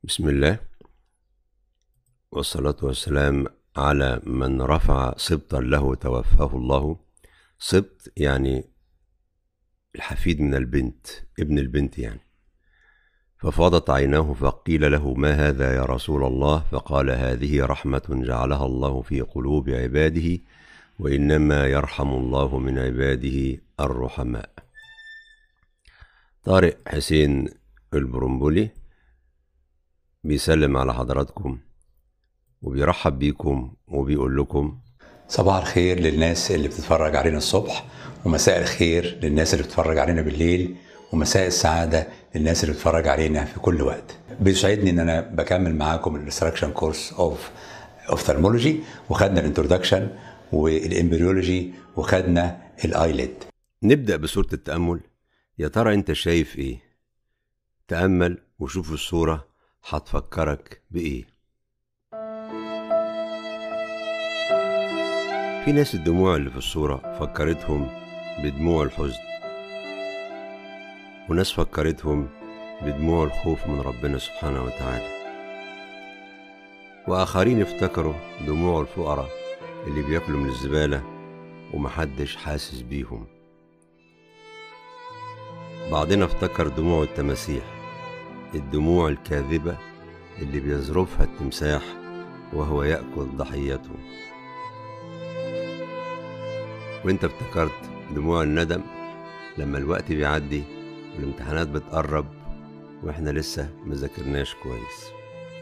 بسم الله والصلاة والسلام على من رفع سبطا له توفاه الله سبط يعني الحفيد من البنت ابن البنت يعني ففاضت عيناه فقيل له ما هذا يا رسول الله فقال هذه رحمة جعلها الله في قلوب عباده وإنما يرحم الله من عباده الرحماء طارق حسين البرمبولي بيسلم على حضراتكم وبيرحب بيكم وبيقول لكم صباح الخير للناس اللي بتتفرج علينا الصبح ومساء الخير للناس اللي بتتفرج علينا بالليل ومساء السعادة للناس اللي بتتفرج علينا في كل وقت بيسعدني ان انا بكمل معاكم الاستراكشن كورس اوف اوفثالمولوجي وخدنا الانترودكشن والامبريولوجي وخدنا الايليد نبدأ بصورة التأمل يا ترى انت شايف ايه تأمل وشوف الصورة هتفكرك بإيه في ناس الدموع اللي في الصورة فكرتهم بدموع الحزن وناس فكرتهم بدموع الخوف من ربنا سبحانه وتعالى وآخرين افتكروا دموع الفقراء اللي بياكلوا من الزبالة ومحدش حاسس بيهم بعضنا افتكر دموع التماسيح الدموع الكاذبة اللي بيظرفها التمساح وهو يأكل ضحيته وانت افتكرت دموع الندم لما الوقت بيعدي والامتحانات بتقرب واحنا لسه مذاكرناش كويس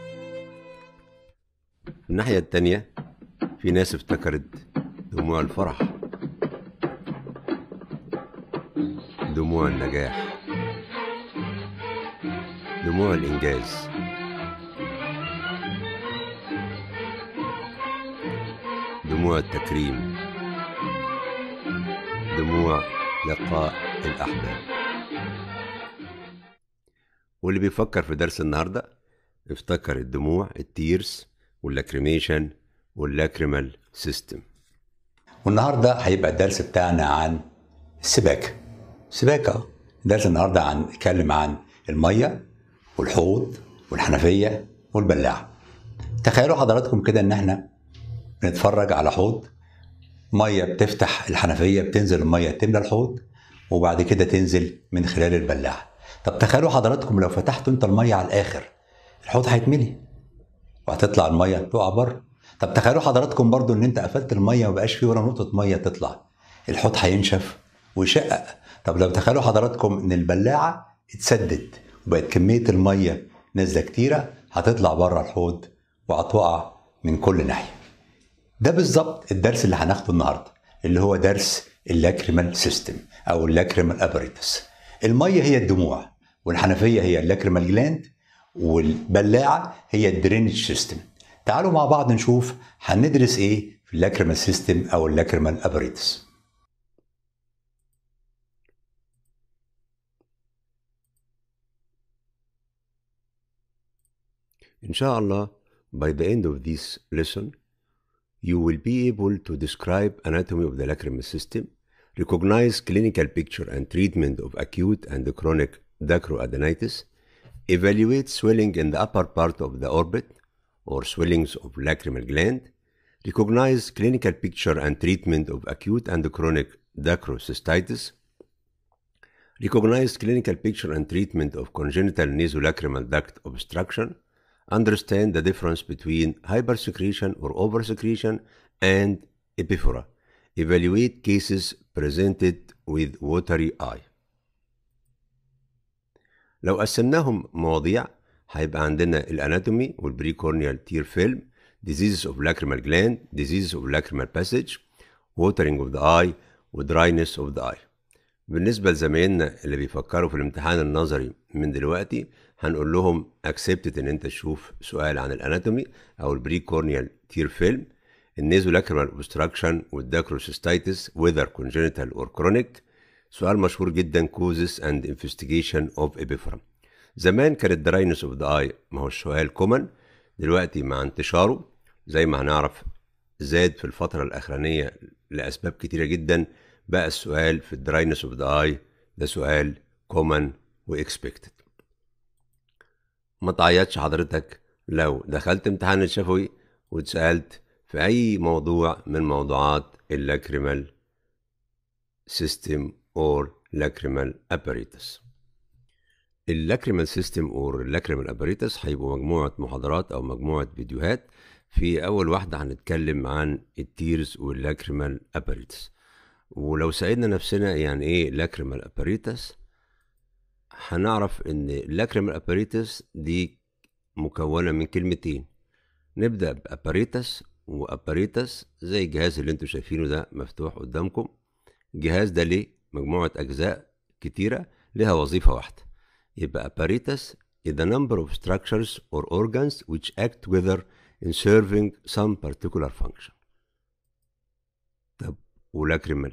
الناحية التانية في ناس افتكرت دموع الفرح دموع النجاح دموع الإنجاز دموع التكريم دموع لقاء الأحباب واللي بيفكر في درس النهاردة افتكر الدموع التيرز واللاكريميشن واللاكريمال سيستم والنهارده هيبقى الدرس بتاعنا عن السباكه سباكه درس النهارده عن نتكلم عن الميه والحوض والحنفيه والبلاعه تخيلوا حضراتكم كده ان احنا بنتفرج على حوض ميه بتفتح الحنفيه بتنزل الميه تملى الحوض وبعد كده تنزل من خلال البلاعه طب تخيلوا حضراتكم لو فتحتوا انت الميه على الاخر الحوض هيتملي وهتطلع الميه تقع بره طب تخيلوا حضراتكم برضو ان انت قفلت الميه ومبقاش فيه ولا نقطه ميه تطلع الحوض هينشف ويشقق طب لو تخيلوا حضراتكم ان البلاعه اتسدت وبقت كميه الميه نازله كتيره هتطلع بره الحوض وهتقع من كل ناحيه ده بالظبط الدرس اللي هناخده النهارده اللي هو درس اللاكريمال سيستم او اللاكريمال ابريتس الميه هي الدموع والحنفيه هي اللاكريمال جلاند والبلاعه هي الدرينج سيستم تعالوا مع بعض نشوف هندرس ايه في اللاكريمال سيستم او اللاكريمال ابريتس إن شاء الله by the end of this lesson you will be able to describe anatomy of the lacrimal system, recognize clinical picture and treatment of acute and chronic dacroadenitis, evaluate swelling in the upper part of the orbit or swellings of lacrimal gland, recognize clinical picture and treatment of acute and chronic dacrocystitis, recognize clinical picture and treatment of congenital nasolacrimal duct obstruction, understand the difference between hypersecretion or oversecretion and epiphora. Evaluate cases presented with watery eye. لو قسمناهم مواضيع هيبقى عندنا الاناتومي والبريكورنيال تير فيلم diseases of lacrimal gland diseases of lacrimal passage watering of the eye ودراينس of the eye بالنسبة لزمايلنا اللي بيفكروا في الامتحان النظري من دلوقتي هنقول لهم accepted ان انت تشوف سؤال عن الاناتومي او البري كورنيال تير فيلم النيزولاكريمال اوبستراكشن والداكروسيستايتس whether congenital or chronic سؤال مشهور جدا causes and investigation of epiphora زمان كانت دراينس اوف ذا اي ما هو السؤال كومن دلوقتي مع انتشاره زي ما هنعرف زاد في الفترة الأخرانية لأسباب كتيرة جدا بقى السؤال في الدراينس اوف ذا اي ده سؤال كومن واكسبكتد ما تعيطش حضرتك لو دخلت امتحان الشفوي واتسألت في أي موضوع من موضوعات اللاكريمال سيستم اور لاكريمال اباريتس اللاكريمال سيستم اور اللاكريمال اباريتس هيبقوا مجموعة محاضرات أو مجموعة فيديوهات في أول واحدة هنتكلم عن التيرز واللاكريمال اباريتس ولو سألنا نفسنا يعني إيه لاكريمال اباريتس هنعرف إن اللاكريمال اباريتس دي مكونة من كلمتين نبدأ بأباريتس وأباريتس زي الجهاز اللي انتوا شايفينه ده مفتوح قدامكم الجهاز ده ليه مجموعة أجزاء كتيرة لها وظيفة واحدة يبقى apparatus is the number of structures or organs which act together in serving some particular function طب ولاكريمال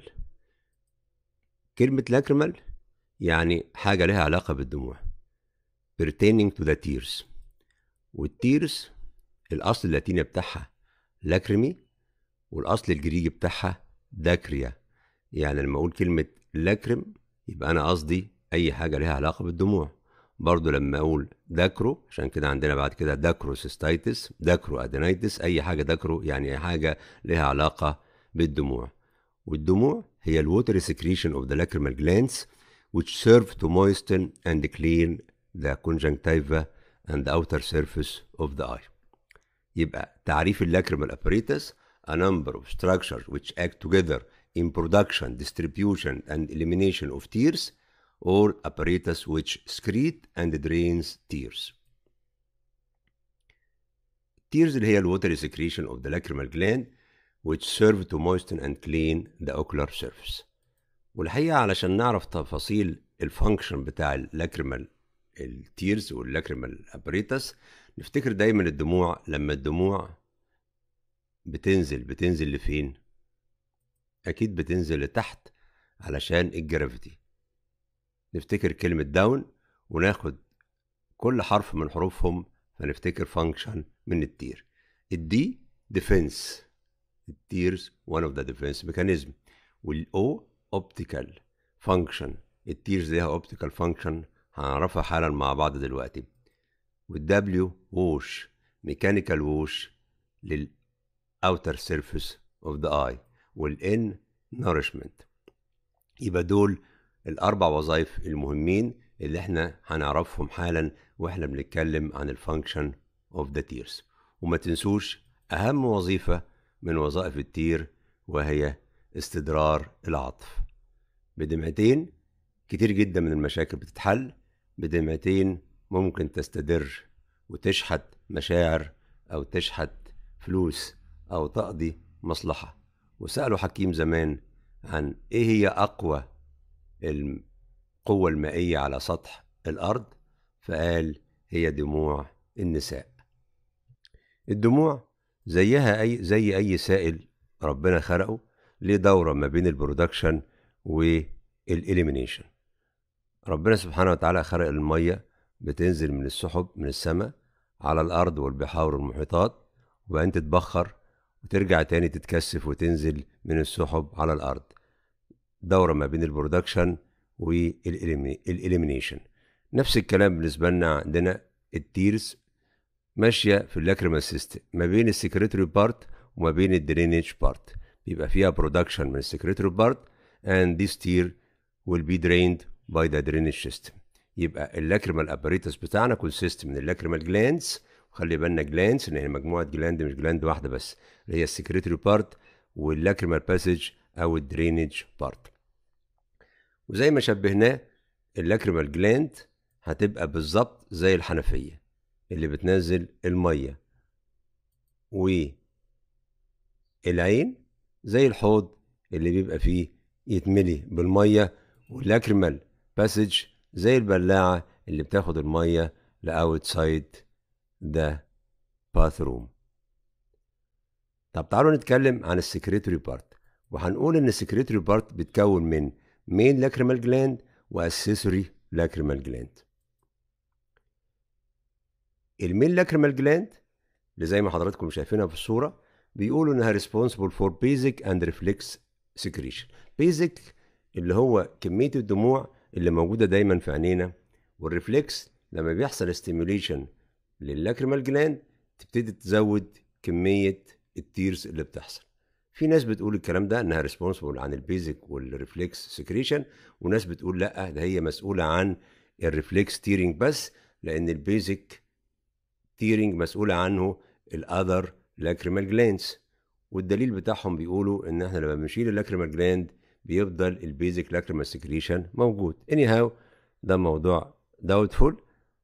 كلمة لاكريمال يعني حاجة لها علاقة بالدموع pertaining to the tears والتيرز الأصل اللاتيني بتاعها لاكريمي والأصل الجريجي بتاعها داكريا يعني لما أقول كلمة لاكريم يبقى أنا قصدي أي حاجة لها علاقة بالدموع برضو لما أقول داكرو عشان كده عندنا بعد كده داكروسيستايتس داكرو أدينايتس أي حاجة داكرو يعني أي حاجة لها علاقة بالدموع والدموع هي الووتر secretion of the lacrimal glands which serve to moisten and clean the conjunctiva and the outer surface of the eye. يبقى تعريف اللاكريمال apparatus a number of structures which act together in production, distribution and elimination of tears or apparatus which secrete and drains tears. Tears اللي هي الوتر secretion of the lacrimal gland which serve to moisten and clean the ocular surface. والحقيقة علشان نعرف تفاصيل الفانكشن بتاع اللاكريمال التيرز واللاكريمال ابريتس نفتكر دايما الدموع لما الدموع بتنزل بتنزل لفين اكيد بتنزل لتحت علشان الجرافيتي نفتكر كلمة داون وناخد كل حرف من حروفهم فنفتكر فانكشن من التير الدي ديفنس التيرز one of the defense mechanism والاو اوبتيكال فانكشن التيرز ليها اوبتيكال فانكشن هنعرفها حالا مع بعض دلوقتي والدبليو ووش ميكانيكال ووش للاوتر سيرفيس اوف ذا اي والان نورشمنت يبقى دول الاربع وظائف المهمين اللي احنا هنعرفهم حالا واحنا بنتكلم عن الفانكشن اوف ذا تيرز وما تنسوش اهم وظيفه من وظائف التير وهي استدرار العطف بدمعتين كتير جدا من المشاكل بتتحل بدمعتين ممكن تستدر وتشحت مشاعر أو تشحت فلوس أو تقضي مصلحة وسألوا حكيم زمان عن إيه هي أقوى القوة المائية على سطح الأرض فقال هي دموع النساء الدموع زيها أي زي أي سائل ربنا خلقه ليه دورة ما بين البرودكشن والإليمينيشن ربنا سبحانه وتعالى خلق المية بتنزل من السحب من السماء على الأرض والبحار والمحيطات وبعدين تتبخر وترجع تاني تتكثف وتنزل من السحب على الأرض دورة ما بين البرودكشن والإليمينيشن نفس الكلام بالنسبة لنا عندنا التيرز ماشية في اللاكريمال سيستم ما بين السكريتوري بارت وما بين الدرينج بارت بيبقى فيها برودكشن من السكريتوري بارت and this tear will be drained by the drainage system يبقى اللاكريمال اباريتس بتاعنا كونسيست من اللاكريمال جلاندز وخلي بالنا جلاندز ان هي مجموعه جلاند مش جلاند واحده بس اللي هي السكريتوري بارت واللاكريمال باسج او الدرينج بارت وزي ما شبهناه اللاكريمال جلاند هتبقى بالظبط زي الحنفيه اللي بتنزل الميه والعين زي الحوض اللي بيبقى فيه يتملي بالميه واللاكريمال باسج زي البلاعة اللي بتاخد المية لأوتسايد ذا باثروم طب تعالوا نتكلم عن السكريتوري بارت وهنقول ان السكريتوري بارت بيتكون من مين لاكريمال جلاند واسيسوري لاكريمال جلاند المين لاكريمال جلاند اللي زي ما حضراتكم شايفينها في الصورة بيقولوا انها responsible for basic and reflex secretion basic اللي هو كمية الدموع اللي موجودة دايما في عينينا والريفلكس لما بيحصل ستيموليشن للاكريمال جلاند تبتدي تزود كميه التيرز اللي بتحصل في ناس بتقول الكلام ده انها ريسبونسبل عن البيزك والريفلكس سكريشن وناس بتقول لا ده هي مسؤوله عن الريفلكس تيرنج بس لان البيزك تيرنج مسؤوله عنه الاذر لاكريمال جلاندز والدليل بتاعهم بيقولوا ان احنا لما بنشيل اللاكريمال جلاند بيفضل البيزك لاكريمال سكريشن موجود اني هاو ده موضوع داوتفول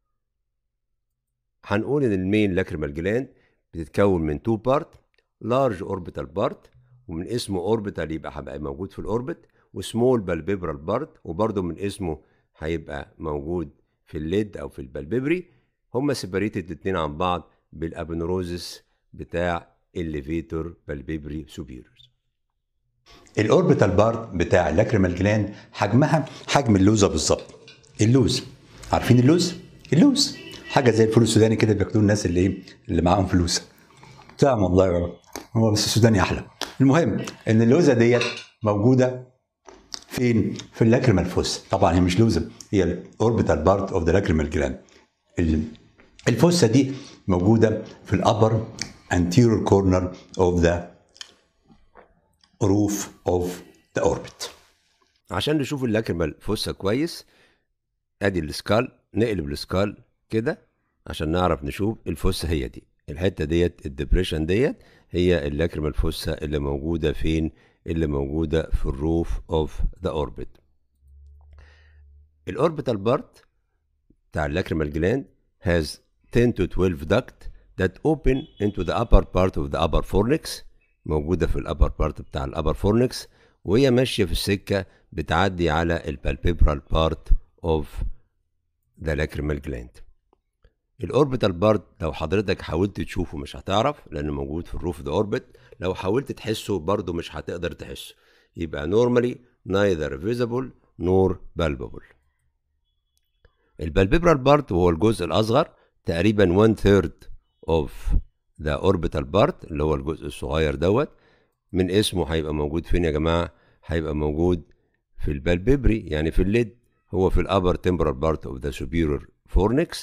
هنقول ان المين لاكريمال جلاند بتتكون من تو بارت لارج اوربيتال بارت ومن اسمه اوربيتال يبقى هيبقى موجود في الاوربت وسمول بالبيبرال بارت وبرده من اسمه هيبقى موجود في الليد او في البالبيبري هما سيبريتد الاتنين عن بعض بالابنوروزس بتاع الليفيتور بالبيبري سوبيريورز الاوربيتال بارت بتاع اللاكريمال جلاند حجمها حجم اللوزه بالظبط اللوز عارفين اللوز اللوز حاجه زي الفول السوداني كده بياكلوه الناس اللي ايه اللي معاهم فلوس طعم والله يا رب هو بس السوداني احلى المهم ان اللوزه ديت موجوده فين في اللاكريمال فوس طبعا هي مش لوزه هي الاوربيتال بارت اوف ذا لاكريمال جلاند الفوسه دي موجوده في الابر anterior corner of the roof of the orbit عشان نشوف اللاكريمال فوسا كويس ادي السكال نقلب السكال كده عشان نعرف نشوف الفوسا هي دي الحته ديت الدبريشن ديت هي اللاكريمال فوسا اللي موجوده فين اللي موجوده في الروف اوف ذا اوربت الاوربيتال بارت بتاع اللاكريمال جلاند has 10 to 12 duct that open into the upper part of the upper fornix موجودة في الأبر بارت بتاع الأبر فورنكس وهي ماشية في السكة بتعدي على البالبيبرال بارت اوف ذا lacrimal جلاند الاوربيتال بارت لو حضرتك حاولت تشوفه مش هتعرف لانه موجود في الروف ذا اوربت لو حاولت تحسه برضه مش هتقدر تحسه يبقى normally neither visible nor palpable البالبيبرال بارت وهو الجزء الاصغر تقريبا 1 third of the orbital part اللي هو الجزء الصغير دوت من اسمه هيبقى موجود فين يا جماعه هيبقى موجود في البالبيبري يعني في الليد هو في الابر temporal part of the superior fornix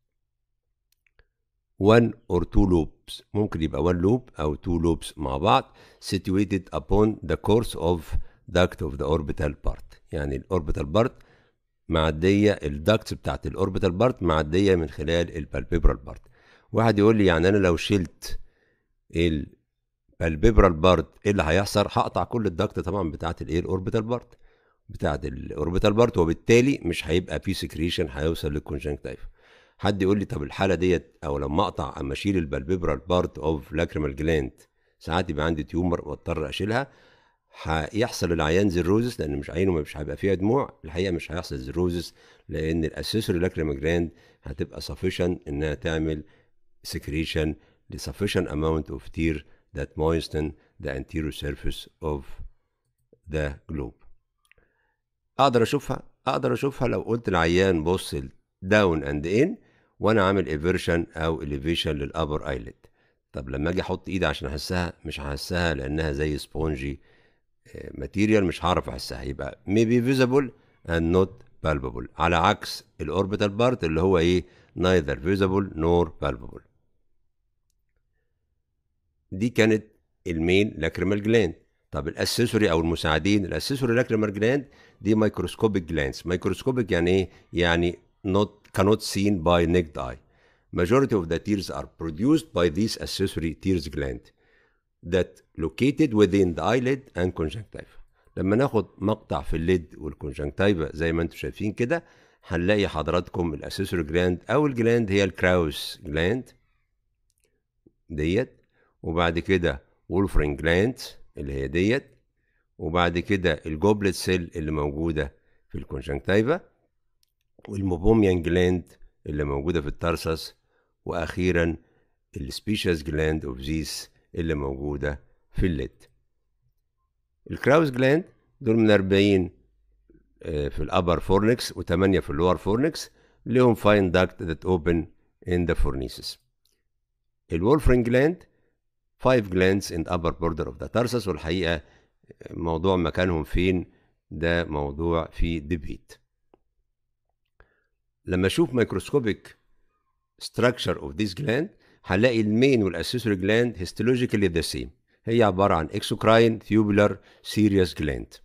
one or two loops ممكن يبقى one loop أو two loops مع بعض situated upon the course of duct of the orbital part يعني الأوربيتال بارت معدية الدكتس بتاعت الأوربيتال بارت معدية من خلال البالبيبرال بارت واحد يقول لي يعني أنا لو شلت البالبيبرال بارت إيه اللي هيحصل هقطع كل الدكت طبعا بتاعت الإيه الأوربيتال بارت بتاعت الأوربيتال بارت وبالتالي مش هيبقى في سكريشن هيوصل للكونجنكتيف حد يقول لي طب الحاله ديت او لما اقطع اما اشيل البالبيبرال بارت اوف لاكريمال جلاند ساعات يبقى عندي تيومر واضطر اشيلها هيحصل العيان زيروزس لان مش عينه مش هيبقى فيها دموع الحقيقه مش هيحصل زيروزس لان الاسيسوري لاكريمال جلاند هتبقى سفيشن انها تعمل سكريشن لسفيشن اماونت اوف تير that moisten the anterior surface of the globe اقدر اشوفها اقدر اشوفها لو قلت العيان بص داون اند ان وانا عامل ايفيرشن او اليفيشن للابر ايلid طب لما اجي احط ايدي عشان احسها مش هحسها لانها زي سبونجي ماتيريال مش هعرف احسها يبقى maybe visible and not palpable على عكس الاوربيتال بارت اللي هو ايه neither visible nor palpable دي كانت المين لاكريمال جلاند طب الاسيسوري او المساعدين الاسيسوري لاكريمال جلاند دي مايكروسكوبيك جلاندز مايكروسكوبيك يعني ايه يعني not cannot seen by naked eye. Majority of the tears are produced by these accessory tears gland that located within the eyelid and conjunctiva. لما ناخد مقطع في الليد والكونجنكتيفا زي ما انتم شايفين كده هنلاقي حضراتكم الاسيسوري جلاند او الجلاند هي الكراوس جلاند ديت وبعد كده وولفرين جلاند اللي هي ديت وبعد كده الجوبلت سيل اللي موجوده في الكونجنكتيفا والموبوميان جلاند اللي موجودة في الترسس وأخيرا السبيشيز جلاند اوف زيس اللي موجودة في الليد الكراوس جلاند دول من 40 في الأبر فورنكس و8 في اللور فورنكس لهم فاين داكت ذات اوبن ان ذا فورنيسس الولفرين جلاند 5 جلاندز ان upper border of the tarsus والحقيقة موضوع مكانهم فين ده موضوع في ديبيت لما اشوف مايكروسكوبيك structure of this gland هنلاقي المين والاسيسوري جلاند histologically the same هي عبارة عن exocrine tubular serous gland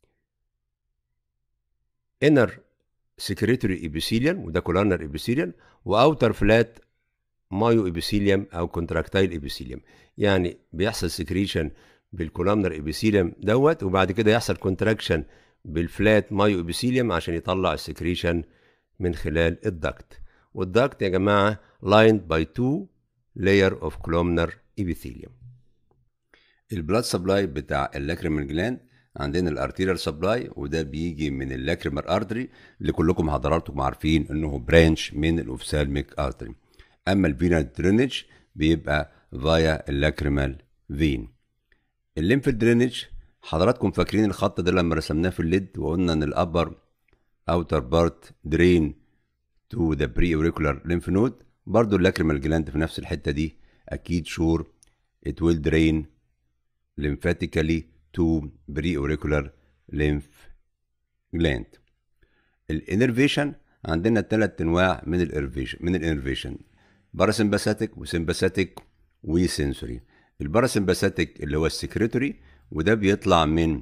inner secretory epithelium وده columnar epithelium واوتر فلات مايو epithelium او contractile epithelium يعني بيحصل سكريشن بالكولامنر ابيثيليوم دوت وبعد كده يحصل كونتراكشن بالفلات مايو ابيثيليوم عشان يطلع السكريشن من خلال الدكت والدكت يا جماعه lined by two layer of columnar epithelium البلاد سبلاي بتاع اللاكريمال جلاند عندنا الارتيريال سبلاي وده بيجي من اللاكريمال ارتري اللي كلكم حضراتكم عارفين انه برانش من الاوفسالميك ارتري اما الفينال درينج بيبقى فايا اللاكريمال فين الليمف درينج حضراتكم فاكرين الخط ده لما رسمناه في الليد وقلنا ان الابر اوتر بارت درين تو ذا بري اوريكولار ليمف نود برضو اللاكريمال جلاند في نفس الحته دي اكيد شور it will drain lymphatically to pre-auricular lymph gland الانرفيشن عندنا ثلاث انواع من الانرفيشن من الانرفيشن باراسمباثيك وسمباثيك وسنسوري الباراسمباثيك اللي هو السكريتوري وده بيطلع من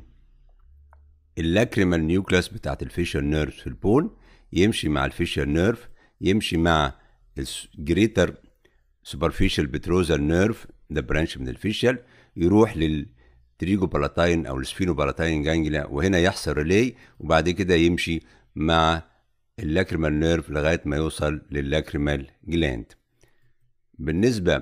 اللاكريمال نيوكلاس بتاعت الفيشال نيرف في البون يمشي مع الفيشال نيرف يمشي مع الجريتر سوبرفيشال بتروزال نيرف ده برانش من الفيشال يروح للتريجو بالاتاين او السفينو بالاتاين جانجليا وهنا يحصل ريلي وبعد كده يمشي مع اللاكريمال نيرف لغايه ما يوصل للاكريمال جلاند بالنسبه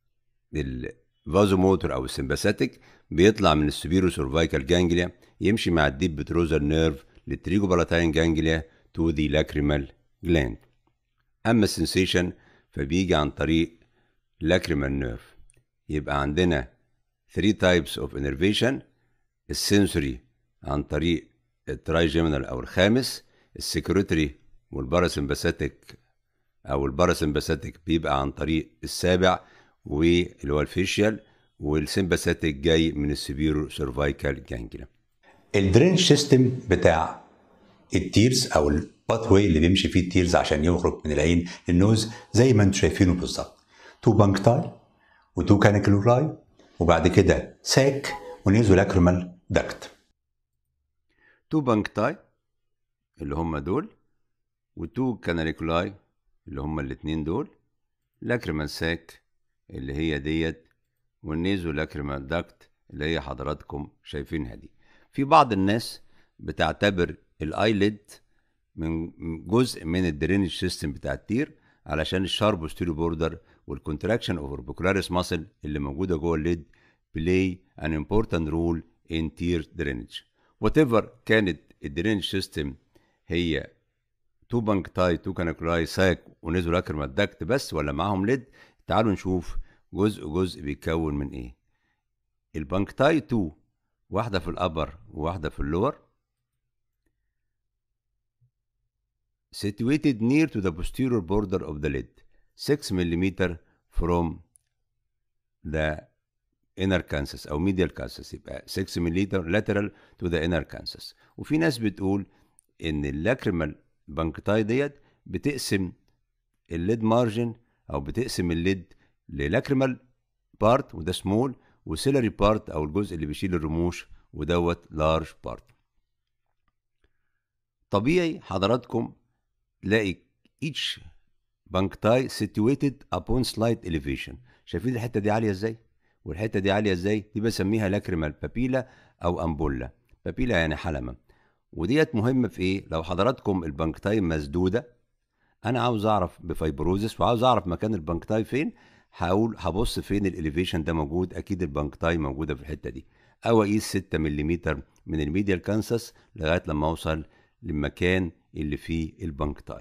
للفازوموتور او السمباثيك بيطلع من السبيرو سيرفايكال جانجليا يمشي مع الديب بتروزال نيرف للتريجو بالاتاين جانجليا تو ذا لاكريمال جلاند اما السنسيشن فبيجي عن طريق لاكريمال نيرف يبقى عندنا 3 types of innervation السنسوري عن طريق الترايجيمينال او الخامس السكرتري والباراسمباثيك او الباراسمباثيك بيبقى عن طريق السابع واللي هو الفيشيال والسمباثيك جاي من السبيرو سيرفايكال جانجليا الدرينج سيستم بتاع التيرز او الباث واي اللي بيمشي فيه التيرز عشان يخرج من العين للنوز زي ما انتم شايفينه بالظبط تو بانكتاي وتو كانيكلوراي وبعد كده ساك ونيزو لاكريمال داكت تو بانكتاي اللي هم دول وتو كاناليكولاي اللي هم الاتنين دول لاكريمال ساك اللي هي ديت والنيزو لاكريمال داكت اللي هي حضراتكم شايفينها دي في بعض الناس بتعتبر الايليد من جزء من الدرينج سيستم بتاع التير علشان الشارب ستيرو بوردر والكونتراكشن اوف اوربيكولاريس ماسل اللي موجوده جوه الليد بلاي ان امبورتنت رول ان تير درينج وات ايفر كانت الدرينج سيستم هي تو بانكتاي تو كانكولاي ساك ونزول اكرمال داكت بس ولا معاهم ليد تعالوا نشوف جزء جزء بيتكون من ايه البانكتاي 2 واحده في الابر وواحده في اللور situated near to the posterior border of the lid 6 mm from the inner canthus او medial canthus يبقى 6 ملم lateral to the inner canthus وفي ناس بتقول ان اللاكريمال بانكتاي ديت بتقسم الليد مارجن او بتقسم الليد للاكريمال بارت وده سمول وسيلري بارت او الجزء اللي بيشيل الرموش ودوت لارج بارت طبيعي حضراتكم تلاقي each بانكتاي situated upon slight elevation شايفين الحته دي عاليه ازاي والحته دي عاليه ازاي دي بسميها لاكريمال بابيلا او امبولا بابيلا يعني حلمه وديت مهمه في ايه لو حضراتكم البانكتاي مسدوده انا عاوز اعرف بفايبروزس وعاوز اعرف مكان البانكتاي فين هقول هبص فين الاليفيشن ده موجود اكيد البانكتاي موجوده في الحته دي او اقيس 6 ملم من الميديال كانسس لغايه لما اوصل للمكان اللي فيه البانكتاي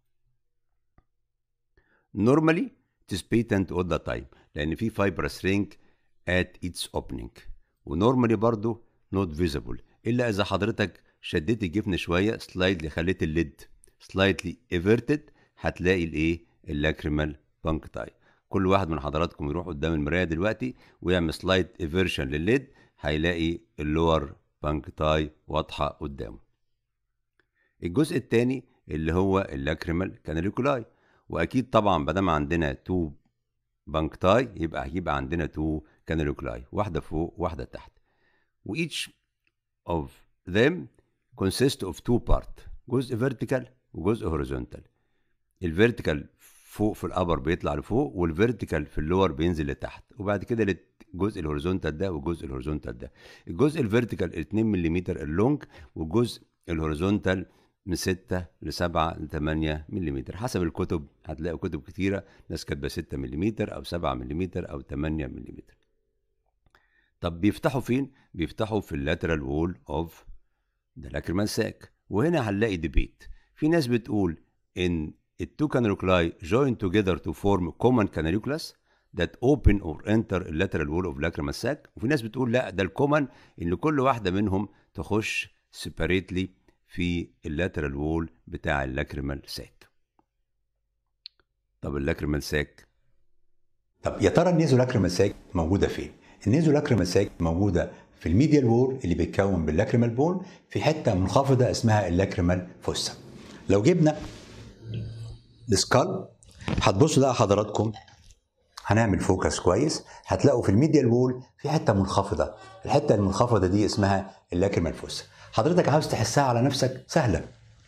normally it is patent all the time لان في fibrous ring at its opening ونورمالي برضو not visible الا اذا حضرتك شديت الجفن شويه سلايدلي خليت الليد سلايدلي everted هتلاقي الايه اللاكريمال بانكتاي كل واحد من حضراتكم يروح قدام المرايه دلوقتي ويعمل سلايد ايفيرشن للليد هيلاقي اللور بانكتاي واضحه قدامه الجزء الثاني اللي هو اللاكريمال كاناليكولاي واكيد طبعا ما دام عندنا تو بانكتاي يبقى هيبقى عندنا تو كاناليكولاي واحده فوق واحده تحت وايتش of them consist of two part جزء vertical وجزء horizontal الفيرتيكال فوق في الابر بيطلع لفوق والفيرتيكال في اللور بينزل لتحت وبعد كده الجزء الهوريزونتال ده والجزء الهوريزونتال ده الجزء الفيرتيكال 2 ملم اللونج والجزء الهوريزونتال من 6 ل 7 ل 8 ملم حسب الكتب هتلاقوا كتب كتيره ناس كاتبه 6 ملم او 7 ملم او 8 ملم طب بيفتحوا فين بيفتحوا في اللاترال وول اوف ذا لاكريمال ساك وهنا هنلاقي ديبيت في ناس بتقول ان التو canaliculi join together to form common canalicus that open or enter the lateral wall of lacrimal sac وفي ناس بتقول لا ده الكومن ان كل واحده منهم تخش separately في اللاترال وول بتاع اللاكريمال ساك طب اللاكريمال ساك طب يا ترى النيزو لاكريمال ساك موجوده فين النيزو لاكريمال ساك موجوده في الميديال وول اللي بيتكون باللاكريمال بون في حته منخفضه اسمها اللاكريمال فوسا لو جبنا السكال هتبصوا بقى حضراتكم هنعمل فوكس كويس هتلاقوا في الميديال وول في حته منخفضه الحته المنخفضه دي اسمها اللاكريمال فوسا حضرتك عاوز تحسها على نفسك سهله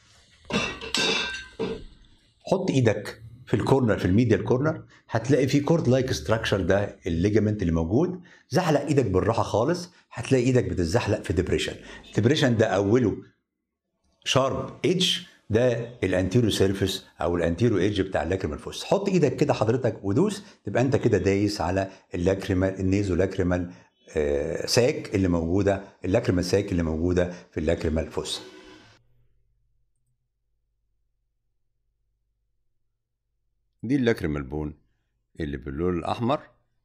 حط ايدك في الكورنر في الميديال كورنر هتلاقي في كورد لايك ستراكشر ده الليجمنت اللي موجود زحلق ايدك بالراحه خالص هتلاقي ايدك بتتزحلق في ديبريشن الديبريشن ده اوله شارب ايدج ده الانتيرو سيرفيس او الانتيرو ايدج بتاع اللاكريمال فوس حط ايدك كده حضرتك ودوس تبقى انت كده دايس على اللاكريمال النيزو لاكريمال آه ساك اللي موجوده اللاكريمال ساك اللي موجوده في اللاكريمال فوس دي اللاكريمال بون اللي باللون الاحمر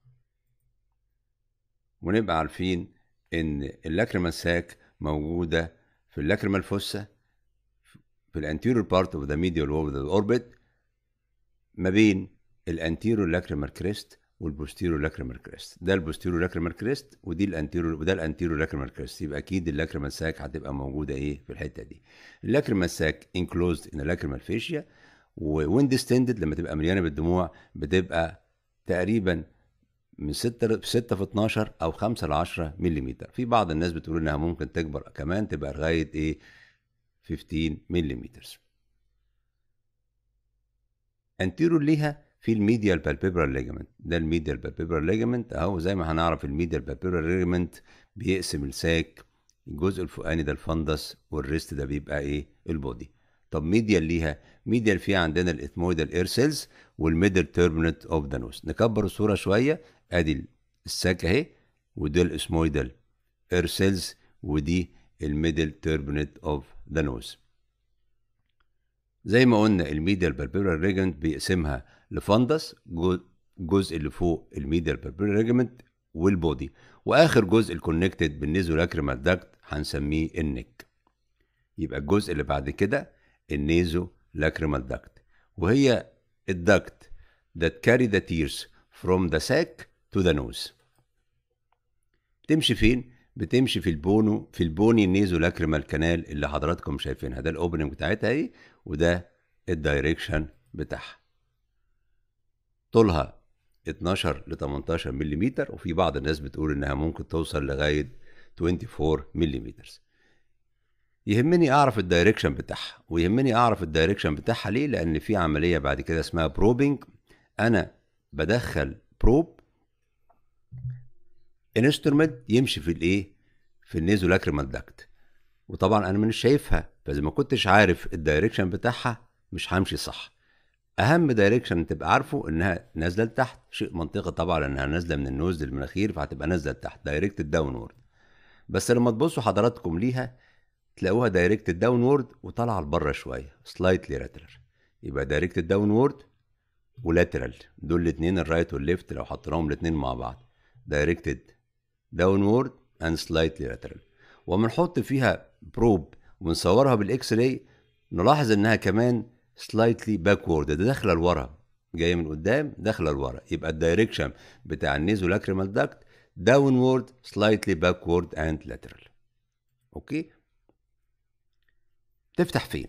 ونبقى عارفين ان اللاكريمال ساك موجوده في اللاكريمال فوسا في الانتيريور بارت اوف ذا ميديال وول اوف ذا اوربت ما بين الانتيريور لاكريمال كريست والبوستيريور لاكريمال كريست ده البوستيريور لاكريمال كريست ودي الانتيريور وده الانتيريور لاكريمال كريست يبقى اكيد اللاكريمال ساك هتبقى موجوده ايه في الحته دي اللاكريمال ساك انكلوزد ان لاكريمال فيشيا وين ديستندد لما تبقى مليانه بالدموع بتبقى تقريبا من 6 6 في 12 او 5 ل 10 ملم في بعض الناس بتقول انها ممكن تكبر كمان تبقى لغايه ايه 15 ملم انتيرور ليها في الميديال بالبيبرال ليجمنت ده الميديال بالبيبرال ليجمنت اهو زي ما هنعرف الميديال بالبيبرال ليجمنت بيقسم الساك الجزء الفوقاني ده الفندس والريست ده بيبقى ايه البودي طب ميديال ليها ميديال فيها عندنا الاثمويدال اير سيلز والميدل تيرمينت اوف ذا نوز نكبر الصوره شويه ادي الساك اهي وده الاسمويدال اير سيلز ودي الميدل تيربنت اوف ذا نوز زي ما قلنا الميديال بالبيبرال ريجمنت بيقسمها لفندس الجزء اللي فوق الميديال بالبيبرال ريجمنت والبودي واخر جزء الكونكتد بالنيزو لاكريمال داكت هنسميه النك يبقى الجزء اللي بعد كده النيزو لاكريمال داكت وهي الداكت that carry the tears from the sac to the nose تمشي فين بتمشي في البونو في البوني نيزو لاكريمال كانال اللي حضراتكم شايفينها ده الاوبننج بتاعتها اهي وده الدايركشن بتاعها طولها 12 ل 18 ملم وفي بعض الناس بتقول انها ممكن توصل لغايه 24 ملم يهمني اعرف الدايركشن بتاعها ويهمني اعرف الدايركشن بتاعها ليه لان في عمليه بعد كده اسمها بروبنج انا بدخل بروب انسترومنت يمشي في الايه في النيزو لاكريمال داكت وطبعا انا مش شايفها فاذا ما كنتش عارف الدايركشن بتاعها مش همشي صح اهم دايركشن تبقى عارفه انها نازله لتحت شيء منطقي طبعا انها نازله من النوز للمناخير فهتبقى نازله لتحت دايركت داونورد بس لما تبصوا حضراتكم ليها تلاقوها دايركت داونورد وطالعه لبره شويه سلايتلي لاترال يبقى دايركت داونورد ولاترال دول الاثنين الرايت والليفت لو حطيناهم الاثنين مع بعض دايركتد داونورد اند سلايتلي لاترال وبنحط فيها بروب ونصورها بالاكس راي نلاحظ انها كمان سلايتلي باكورد ده داخله لورا جايه من قدام داخله لورا يبقى الدايركشن بتاع النيزو لاكريمال داكت داونورد سلايتلي باكورد اند لاترال اوكي تفتح فين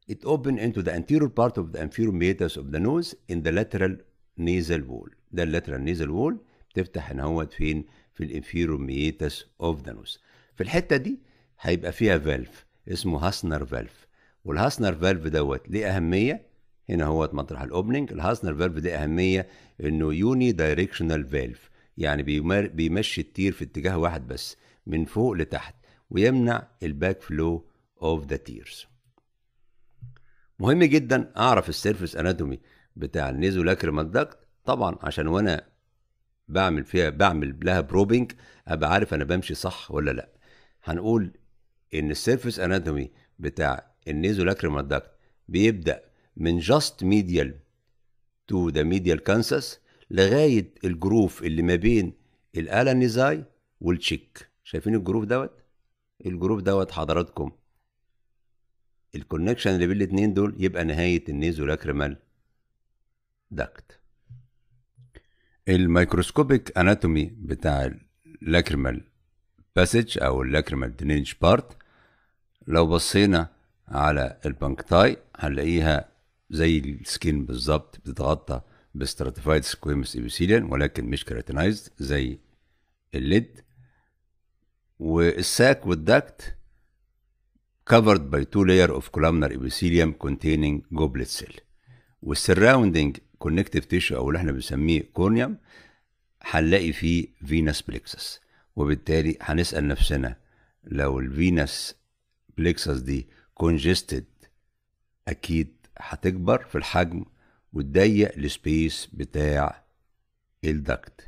it open into the anterior part of the inferior meatus of the nose in the lateral nasal wall ده اللاترال nasal wall بتفتح هنا هوت فين في الانفيرور ميتس اوف ذا نوز في الحته دي هيبقى فيها فالف اسمه هاسنر فالف والهاسنر فالف دوت ليه اهميه هنا هوت مطرح الاوبننج الهاسنر فالف دي اهميه انه يوني دايركشنال فالف يعني بيمر بيمشي التير في اتجاه واحد بس من فوق لتحت ويمنع الباك فلو اوف ذا تيرز مهم جدا اعرف السيرفس اناتومي بتاع النيزو لاكريمال داكت طبعا عشان وانا بعمل فيها بعمل لها بروبنج ابقى عارف انا بمشي صح ولا لا هنقول ان السيرفس اناتومي بتاع النيزو لاكريمال داكت بيبدا من جاست ميديال تو ذا ميديال كانسس لغايه الجروف اللي ما بين الالانيزاي والتشيك شايفين الجروف دوت الجروف دوت حضراتكم الكونكشن اللي بين الاتنين دول يبقى نهايه النيزو لاكريمال داكت الميكروسكوبيك اناتومي بتاع اللاكريمال باسج او اللاكريمال درينج بارت لو بصينا على البنكتاي هنلاقيها زي السكين بالظبط بتتغطى بستراتيفايد سكويمس ابيثيليان ولكن مش كيراتينايزد زي الليد والساك والدكت covered by two layer of columnar epithelium containing goblet cell والسراوندنج كونكتيف تيشو او اللي احنا بنسميه كورنيوم هنلاقي فيه فينس بليكسس وبالتالي هنسال نفسنا لو الفينس بليكسس دي كونجستد اكيد هتكبر في الحجم وتضيق السبيس بتاع الدكت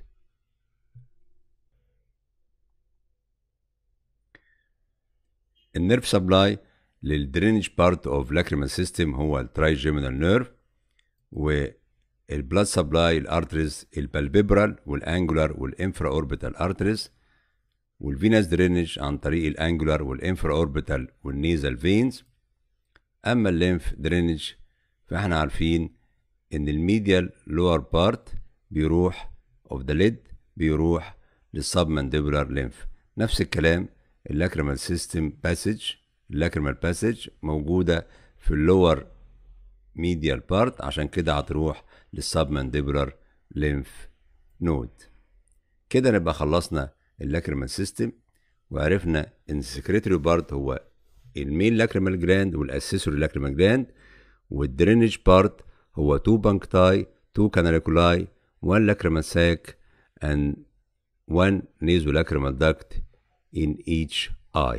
النيرف سبلاي للدرينج بارت اوف لاكريمال سيستم هو الترايجيمينال نيرف والبلاد سبلاي الارتريز البالبيبرال والانجولار والانفرا اوربيتال ارتريز والفينس درينج عن طريق الانجولار والانفرا اوربيتال والنيزال فينز اما الليمف درينج فاحنا عارفين ان الميديال لور بارت بيروح اوف ذا ليد بيروح للسبمنديبولار ليمف نفس الكلام اللاكريمال سيستم باسج اللاكريمال باسج موجوده في اللور ميديال بارت عشان كده هتروح للسبمنديبولار ليمف نود كده نبقى خلصنا اللاكريمال سيستم وعرفنا ان السكريتري بارت هو المين لاكريمال جلاند والاسيسوري لاكريمال جلاند والدرينج بارت هو تو بانكتاي تو كاناليكولاي 1 lacrimal sac and 1 nasolacrimal duct in each eye.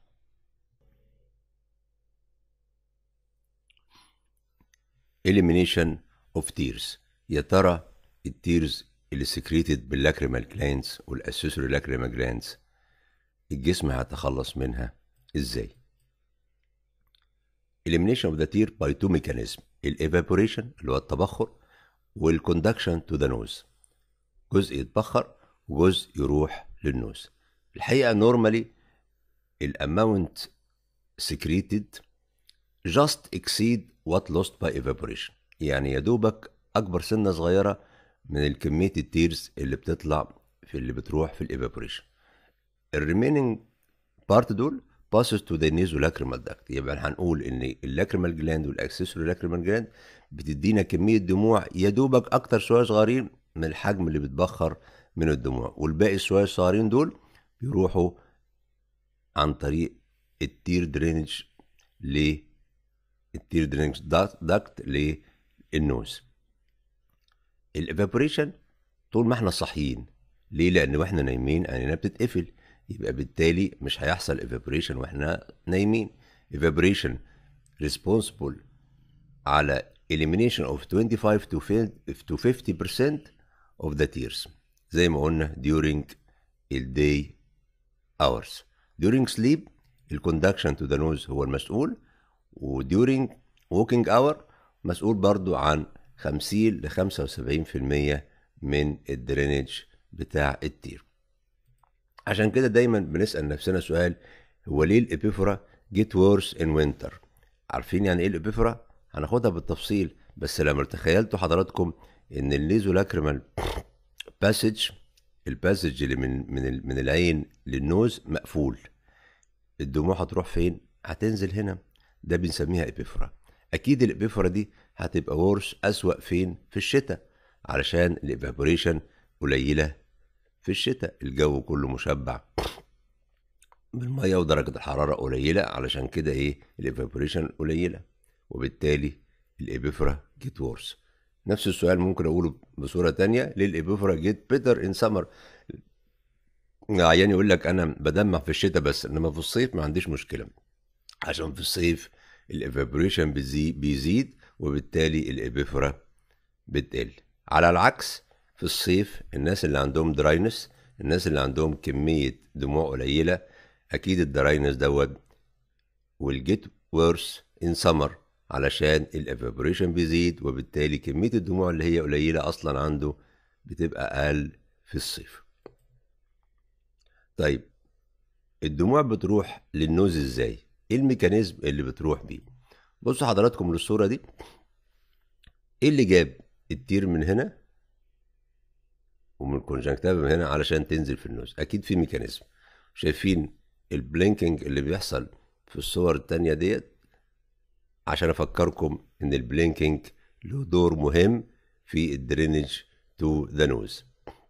elimination of tears يا ترى التيرز اللي سكريتد باللاكريمال جلانس والاسيسوري لاكريمال جلانس الجسم هيتخلص منها ازاي elimination of the tear by two mechanisms الايفابوريشن اللي هو التبخر والكوندكشن تو ذا نوز جزء يتبخر وجزء يروح للنوز الحقيقه نورمالي الاماونت سكريتد just exceed what lost by evaporation يعني يا دوبك اكبر سنه صغيره من الكميه التيرز اللي بتطلع في اللي بتروح في الايفابوريشن الريميننج بارت دول passes to the nasolacrimal duct يبقى هنقول ان اللاكريمال جلاند والاكسسوري لاكريمال جلاند بتدينا كميه دموع يا دوبك اكتر شويه صغيرين من الحجم اللي بتبخر من الدموع والباقي شويه صغيرين دول بيروحوا عن طريق التير درينج ل التير درينج داكت للنوز الايفابوريشن طول ما احنا صاحيين ليه لان واحنا نايمين عينينا بتتقفل يبقى بالتالي مش هيحصل evaporation واحنا نايمين evaporation responsible على elimination of 25 to 50% of the tears زي ما قلنا during الداي hours during sleep الكوندكشن to the nose هو المسؤول و during walking hour مسؤول برضو عن 50 ل 75% من الدرينج بتاع التير عشان كده دايما بنسال نفسنا سؤال هو ليه الابيفورا جيت وورس ان وينتر عارفين يعني ايه الابيفورا هناخدها بالتفصيل بس لما تخيلتوا حضراتكم ان الليزو لاكريمال باسج الباسج اللي من من من العين للنوز مقفول الدموع هتروح فين هتنزل هنا ده بنسميها ابيفورا اكيد الابيفرا دي هتبقى ورس اسوأ فين في الشتاء علشان الايفابوريشن قليله في الشتاء الجو كله مشبع بالميه ودرجه الحراره قليله علشان كده ايه الايفابوريشن قليله وبالتالي الابيفرا جيت وورس نفس السؤال ممكن اقوله بصوره تانية ليه الابيفرا جيت بيتر ان سمر عيان يقول لك انا بدمع في الشتاء بس انما في الصيف ما عنديش مشكله عشان في الصيف الايفابوريشن بيزيد وبالتالي الابيفرا بتقل على العكس في الصيف الناس اللي عندهم دراينس الناس اللي عندهم كمية دموع قليلة أكيد الدراينس دوت will get worse in summer علشان الإيفابوريشن بيزيد وبالتالي كمية الدموع اللي هي قليلة أصلا عنده بتبقى أقل في الصيف طيب الدموع بتروح للنوز ازاي ايه الميكانيزم اللي بتروح بيه بصوا حضراتكم للصورة دي ايه اللي جاب التير من هنا ومن الكونجنكتيفا من هنا علشان تنزل في النوز اكيد في ميكانيزم شايفين البلينكينج اللي بيحصل في الصور التانية ديت عشان افكركم ان البلينكينج له دور مهم في الدرينج تو ذا نوز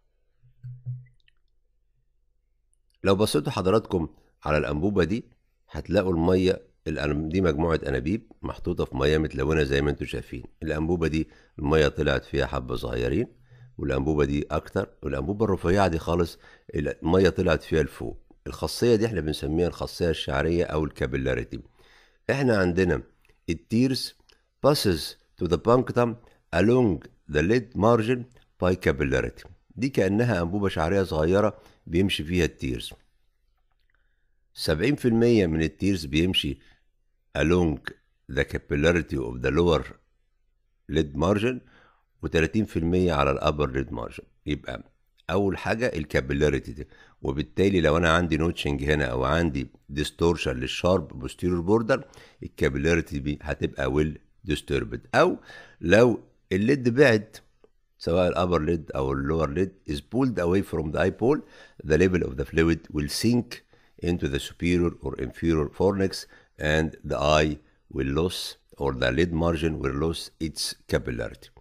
لو بصيتوا حضراتكم على الانبوبه دي هتلاقوا الميه الأنب- دي مجموعه انابيب محطوطه في ميه متلونه زي ما انتم شايفين الانبوبه دي الميه طلعت فيها حبه صغيرين والانبوبه دي اكتر والانبوبه الرفيعه دي خالص الميه طلعت فيها لفوق الخاصيه دي احنا بنسميها الخاصيه الشعريه او الكابيلاريتي احنا عندنا التيرز passes to the punctum along the lid margin by capillarity دي كأنها أنبوبة شعرية صغيرة بيمشي فيها التيرز 70% من التيرز بيمشي along the capillarity of the lower lid margin و30% على الابر ليد مارجن يبقى اول حاجه الكابيلاريتي دي وبالتالي لو انا عندي نوتشنج هنا او عندي ديستورشن للشارب بوستيريور بوردر الكابيلاريتي دي هتبقى ويل ديستربد او لو الليد بعد سواء الابر ليد او اللور ليد is pulled away from the eye pole the level of the fluid will sink into the superior or inferior fornix and the eye will lose or the lid margin will lose its capillarity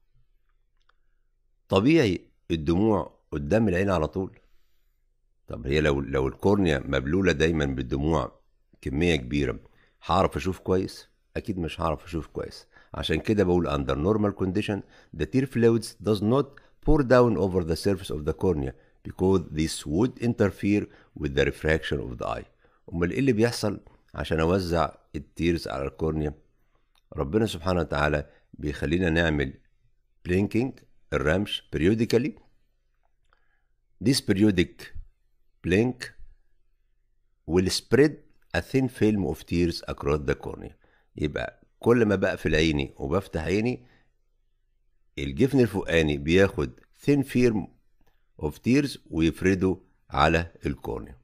طبيعي الدموع قدام العين على طول طب هي لو لو الكورنيا مبلوله دايما بالدموع كميه كبيره هعرف اشوف كويس اكيد مش هعرف اشوف كويس عشان كده بقول under normal condition the tear fluids does not pour down over the surface of the cornea because this would interfere with the refraction of the eye امال ايه اللي بيحصل عشان اوزع التيرز على الكورنيا ربنا سبحانه وتعالى بيخلينا نعمل blinking الرمش periodically this periodic blink will spread a thin film of tears across the cornea يبقى كل ما بقفل عيني وبفتح عيني الجفن الفوقاني بياخد thin film of tears ويفرده على الكورنيا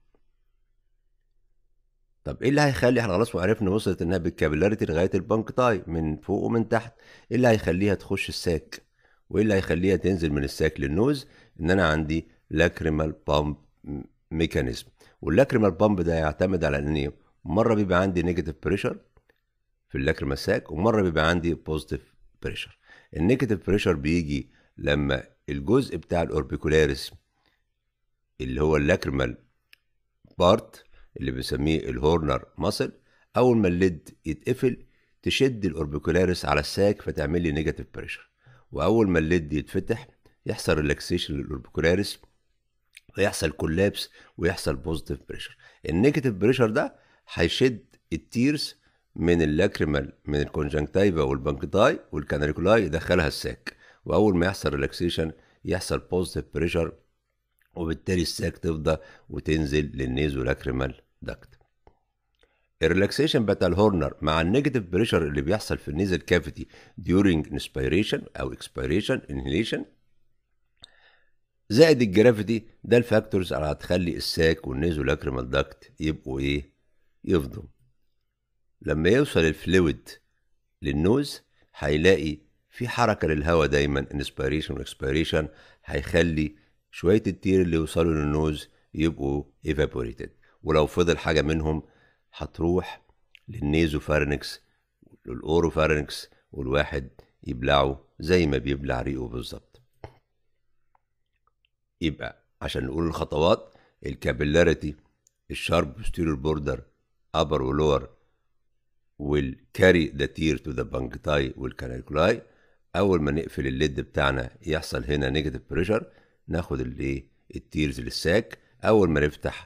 طب ايه اللي هيخلي احنا خلاص عرفنا وصلت انها بالكابيلاريتي لغايه البنك تاي من فوق ومن تحت ايه اللي هيخليها تخش الساك وايه اللي هيخليها تنزل من الساك للنوز ان انا عندي لاكريمال بامب ميكانيزم واللاكريمال بامب ده يعتمد على ان إيه؟ مره بيبقى عندي نيجاتيف بريشر في اللاكريمال ساك ومره بيبقى عندي بوزيتيف بريشر النيجاتيف بريشر بيجي لما الجزء بتاع الاوربيكولاريس اللي هو اللاكريمال بارت اللي بنسميه الهورنر ماسل اول ما الليد يتقفل تشد الاوربيكولاريس على الساك فتعمل لي نيجاتيف بريشر واول ما الليد يتفتح يحصل ريلاكسيشن للاوربيكولاريس ويحصل كولابس ويحصل بوزيتيف بريشر النيجاتيف بريشر ده هيشد التيرز من اللاكريمال من الكونجنكتيفا والبنكتاي والكاناليكولاي يدخلها الساك واول ما يحصل ريلاكسيشن يحصل بوزيتيف بريشر وبالتالي الساك تفضى وتنزل للنيزو لاكريمال داكت الريلاكسيشن بتاع الهورنر مع النيجاتيف بريشر اللي بيحصل في النيزل كافيتي during inspiration او expiration inhalation زائد الجرافيتي ده الفاكتورز اللي هتخلي الساك والنيزو لاكريمال داكت يبقوا ايه يفضوا لما يوصل الفلويد للنوز هيلاقي في حركه للهواء دايما انسبيريشن واكسبيريشن هيخلي شويه التير اللي يوصلوا للنوز يبقوا evaporated ولو فضل حاجه منهم هتروح للنيزو فارنكس للاوروفارنكس والواحد يبلعه زي ما بيبلع ريقه بالظبط يبقى عشان نقول الخطوات الكابيلاريتي الشارب بوستيريور بوردر ابر ولور والكاري ذا تير تو ذا بانكتاي والكانيكولاي اول ما نقفل الليد بتاعنا يحصل هنا نيجاتيف بريشر ناخد الايه التيرز للساك اول ما نفتح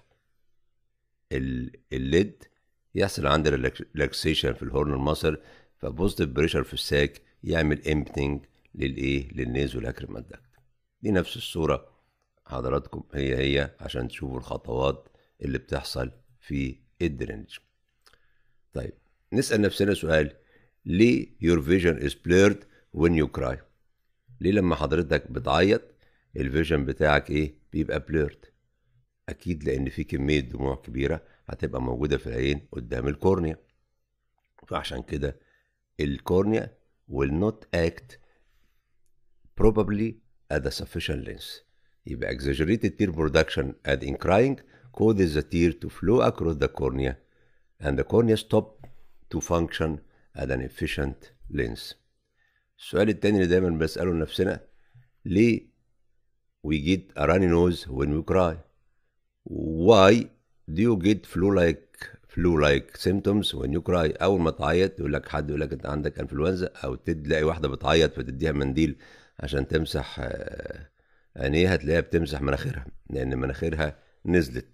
الليد يحصل عندنا ريلاكسيشن في الهورن المصر فبوزيتيف بريشر في الساك يعمل امبتنج للايه للنيز والاكريمال داكت دي نفس الصوره حضراتكم هي هي عشان تشوفوا الخطوات اللي بتحصل في الدرينج طيب نسال نفسنا سؤال ليه your vision is blurred when you cry ليه لما حضرتك بتعيط الفيجن بتاعك ايه بيبقى بليرد اكيد لان في كميه دموع كبيره هتبقى موجوده في العين قدام الكورنيا فعشان كده الكورنيا will not act probably at a sufficient length يبقى exaggerated tear production at in crying causes the tear to flow across the cornea and the cornea stop to function at an efficient length السؤال التاني اللي دايما بسأله لنفسنا ليه we get a runny nose when we cry why do you get flu like flu like symptoms when you cry اول ما تعيط يقول لك حد يقول لك انت عندك انفلونزا او تلاقي واحده بتعيط فتديها منديل عشان تمسح عينيها تلاقيها بتمسح مناخيرها لان مناخيرها نزلت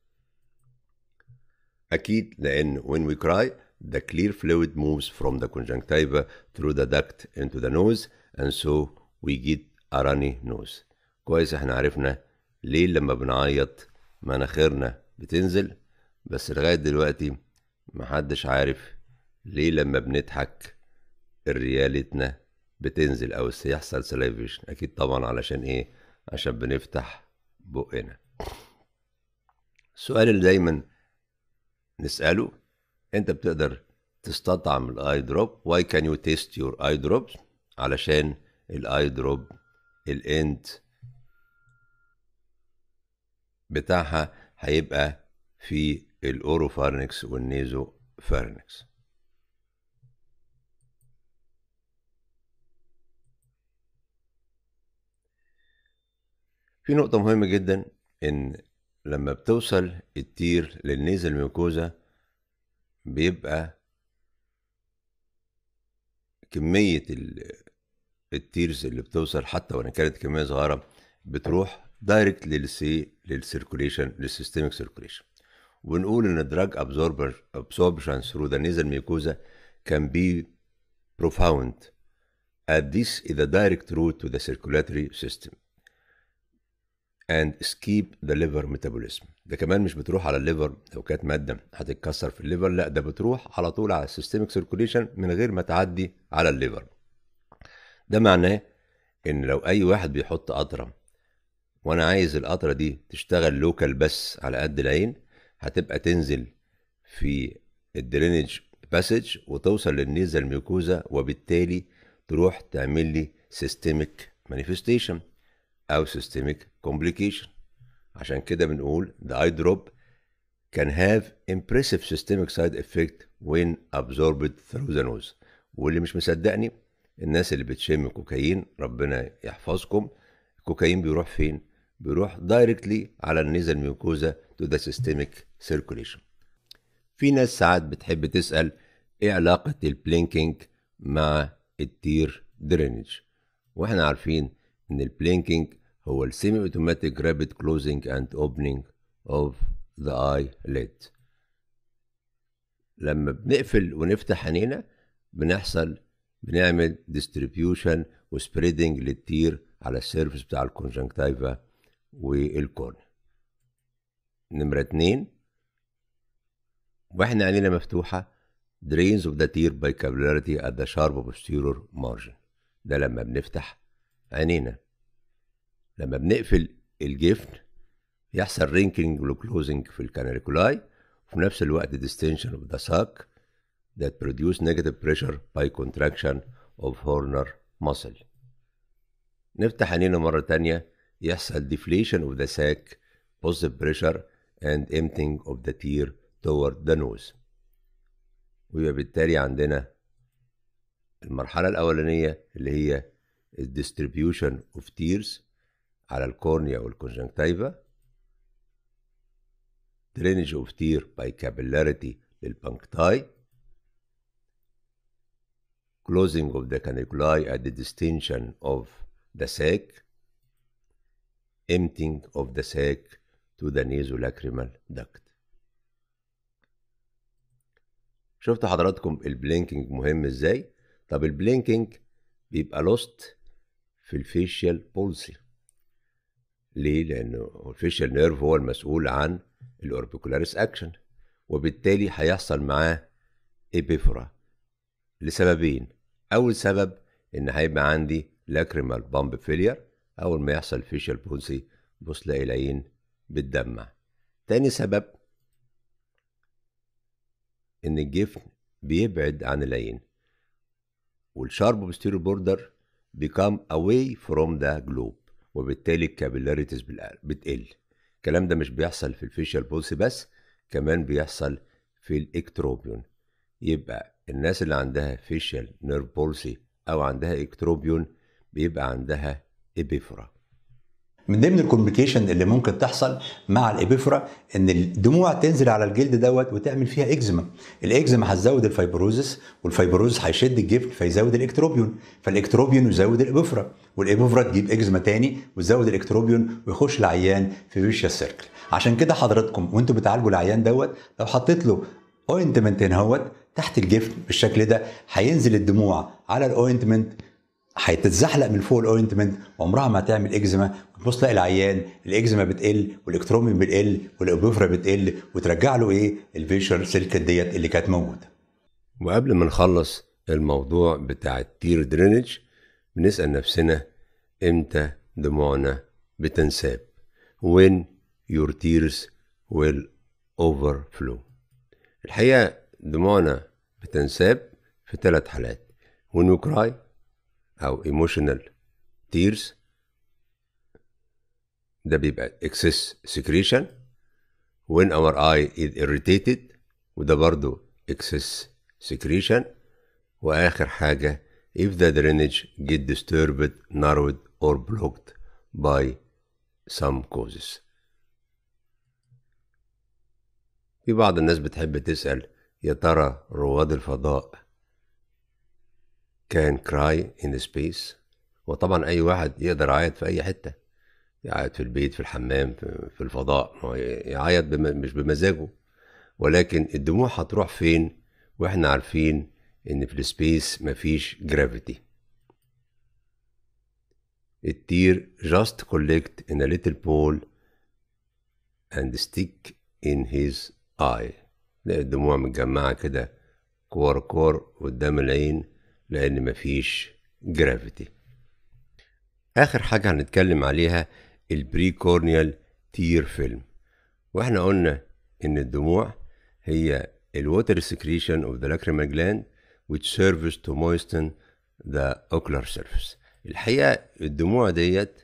اكيد لان when we cry the clear fluid moves from the conjunctiva through the duct into the nose and so we get a runny nose كويس احنا عرفنا ليه لما بنعيط مناخيرنا بتنزل بس لغاية دلوقتي محدش عارف ليه لما بنضحك الريالتنا بتنزل او يحصل سلايفيشن اكيد طبعا علشان ايه عشان بنفتح بقنا السؤال اللي دايما نسأله انت بتقدر تستطعم الاي دروب واي كان يو تيست يور اي دروب علشان الاي دروب الاند بتاعها هيبقى في الاوروفارنكس والنيزو فارنكس في نقطة مهمة جدا ان لما بتوصل التير للنيزل ميوكوزا بيبقى كمية التيرز اللي بتوصل حتى وان كانت كمية صغيرة بتروح دايركت للسي للسيركوليشن للسيستميك سيركوليشن ونقول ان الدراج ابزوربر absorption through the nasal mucosa can be profound as this is the direct route to the circulatory system and escape the liver metabolism ده كمان مش بتروح على الليفر لو كانت ماده هتتكسر في الليفر لا ده بتروح على طول على السيستميك سيركوليشن من غير ما تعدي على الليفر ده معناه ان لو اي واحد بيحط قطره وانا عايز القطره دي تشتغل لوكال بس على قد العين هتبقى تنزل في الدرينج باسج وتوصل للنيزل ميوكوزا وبالتالي تروح تعمل لي سيستميك مانيفستيشن او سيستميك كومبليكيشن عشان كده بنقول the eye drop can have impressive systemic side effect when absorbed through the nose واللي مش مصدقني الناس اللي بتشم كوكايين ربنا يحفظكم الكوكايين بيروح فين بيروح دايركتلي على النيزل ميوكوزا to the systemic circulation في ناس ساعات بتحب تسأل ايه علاقة البلينكينج مع التير درينج واحنا عارفين ان البلينكينج هو السيمي اوتوماتيك رابid closing and opening of the eyelid لما بنقفل ونفتح عينينا بنحصل بنعمل distribution وسبريدنج للتير على السيرفس بتاع الكونجنكتيفا والكورن نمرة اتنين واحنا عينينا مفتوحة drains of the tear by capillarity at the sharp posterior margin ده لما بنفتح عينينا لما بنقفل الجفن يحصل رينكينج وكلوزنج في الكاناليكولاي وفي نفس الوقت distension of the sac that produce negative pressure by contraction of horner muscle نفتح عينينا مرة تانية يحصل deflation of the sac positive pressure and emptying of the tear toward the nose ويبقى بالتالي عندنا المرحلة الأولانية اللي هي الديستريبيوشن اوف تيرز على الكورنيا والكونجنكتيفا drainage of tear by capillarity للبنكتاي closing of the caniculi at the distension of the sac emptying of the sac to the nasolacrimal duct شفتوا حضراتكم البلينكينج مهم ازاي طب البلينكينج بيبقى لوست في الفيشيال بولسي ليه لانه الفيشيال نيرف هو المسؤول عن الاوربيكولاريس اكشن وبالتالي هيحصل معاه ابيفرا لسببين اول سبب ان هيبقى عندي لاكريمال بامب فيلير اول ما يحصل فيشيال بولسي بص تلاقي العين بتدمع تاني سبب ان الجفن بيبعد عن العين والشارب بوستيريور بوردر become away from the globe وبالتالي الكابيلاريتيز بتقل الكلام ده مش بيحصل في الفيشال بولس بس كمان بيحصل في الاكتروبيون يبقى الناس اللي عندها فيشال نيرف بولسي او عندها اكتروبيون بيبقى عندها ابيفرا من ضمن الكومبليكيشن اللي ممكن تحصل مع الابيفرا ان الدموع تنزل على الجلد دوت وتعمل فيها اكزيما الاكزيما هتزود الفيبروزس والفيبروزس هيشد الجفن فيزود الاكتروبيون فالاكتروبيون يزود الابيفرا والابيفرا تجيب اكزيما تاني وتزود الاكتروبيون ويخش العيان في فيشيا سيركل عشان كده حضراتكم وانتوا بتعالجوا العيان دوت لو حطيت له اوينتمنت هنا تحت الجفن بالشكل ده هينزل الدموع على الاوينتمنت هتتزحلق من فوق الاوينتمنت وعمرها ما هتعمل اكزيما وتبص تلاقي العيان الاكزيما بتقل والاكترومين بتقل والابوفرا بتقل وترجع له ايه الفيشر سيلك ديت اللي كانت موجوده وقبل ما نخلص الموضوع بتاع التير درينج بنسأل نفسنا امتى دموعنا بتنساب when your tears will overflow الحقيقة دموعنا بتنساب في ثلاث حالات when we cry أو emotional tears ده بيبقى excess secretion when our eye is irritated وده برضو excess secretion وآخر حاجة if the drainage get disturbed narrowed or blocked by some causes في بعض الناس بتحب تسأل يا ترى رواد الفضاء كان كراي in space وطبعا أي واحد يقدر يعيط في أي حتة يعيط في البيت في الحمام في, في الفضاء هو يعيط بم... مش بمزاجه ولكن الدموع هتروح فين واحنا عارفين ان في السبيس مفيش جرافيتي التير just collect in a little ball and stick in his eye تلاقي الدموع متجمعة كده كور كور قدام العين لأن مفيش جرافيتي آخر حاجة هنتكلم عليها البريكورنيال تير فيلم واحنا قلنا ان الدموع هي الوتر secretion of the lacrimal gland which serves to moisten the ocular surface الحقيقة الدموع ديت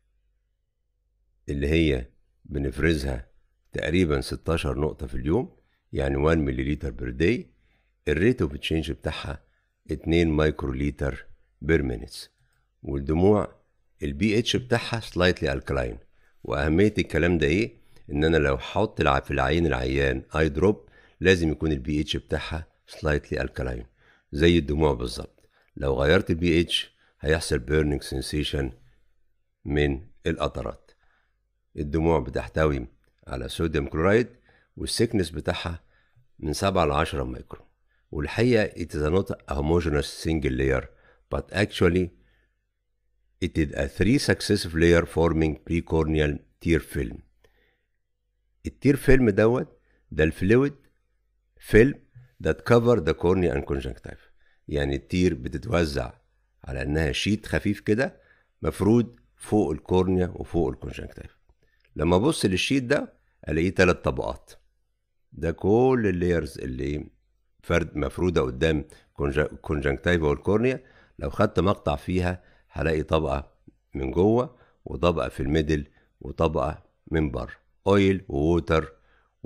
اللي هي بنفرزها تقريبا 16 نقطة في اليوم يعني 1 مليلتر بير داي الريت اوف تشينج بتاعها 2 مايكروليتر بير مينتس والدموع البي اتش بتاعها سلايتلي الكلاين واهميه الكلام ده ايه ان انا لو حط في العين العيان اي دروب لازم يكون البي اتش بتاعها سلايتلي الكلاين زي الدموع بالظبط لو غيرت البي اتش هيحصل بيرنينج سensation من القطرات الدموع بتحتوي على صوديوم كلورايد والسكنس بتاعها من 7 ل 10 مايكرو والحقيقه it is not a homogeneous single layer but actually it is a three successive layer forming precorneal tear film التير فيلم دوت ده الفلويد فيلم that cover the cornea and conjunctiva يعني التير بتتوزع على انها شيت خفيف كده مفرود فوق الكورنيا وفوق الكونجنكتيف لما ابص للشيت ده الاقيه ثلاث طبقات ده كل اللايرز اللي فرد مفروده قدام الكونجنكتيفا والكورنيا لو خدت مقطع فيها هلاقي طبقه من جوه وطبقه في الميدل وطبقه من بره اويل ووتر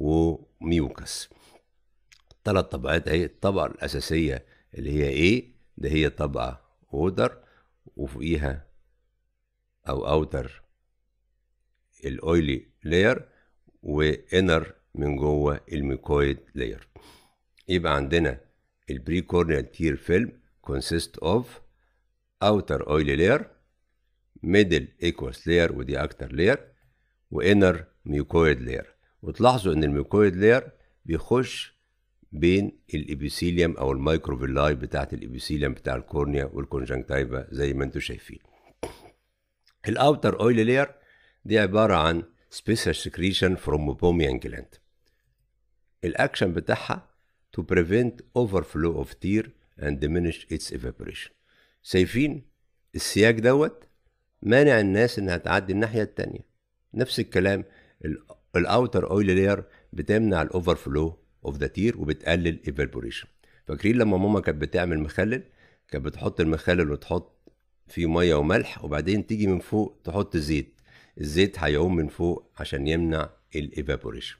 وميوكس ثلاث طبقات اهي الطبقه الاساسيه اللي هي ايه ده هي طبقة وودر وفوقيها أو أوتر الأويلي لاير وإنر من جوه الميكويد لاير يبقى عندنا البري كورنيال تير فيلم consist of outer oily layer middle aqueous layer ودي أكتر layer وانر ميوكويد لاير وتلاحظوا ان الميوكويد لاير بيخش بين الابيثيليوم او المايكروفيلاي بتاعت الابيثيليوم بتاع الكورنيا والكونجنكتيفا زي ما انتم شايفين الاوتر اويل لاير دي عباره عن سبيشال سكريشن فروم موبوميان جلاند الاكشن بتاعها to prevent overflow of tear and diminish its evaporation شايفين السياج دوت مانع الناس انها تعدي الناحيه التانيه نفس الكلام الاوتر اويل لاير بتمنع الاوفر فلو اوف ذا تير وبتقلل ايفابوريشن فاكرين لما ماما كانت بتعمل مخلل كانت بتحط المخلل وتحط فيه ميه وملح وبعدين تيجي من فوق تحط زيت الزيت هيعوم من فوق عشان يمنع الايفابوريشن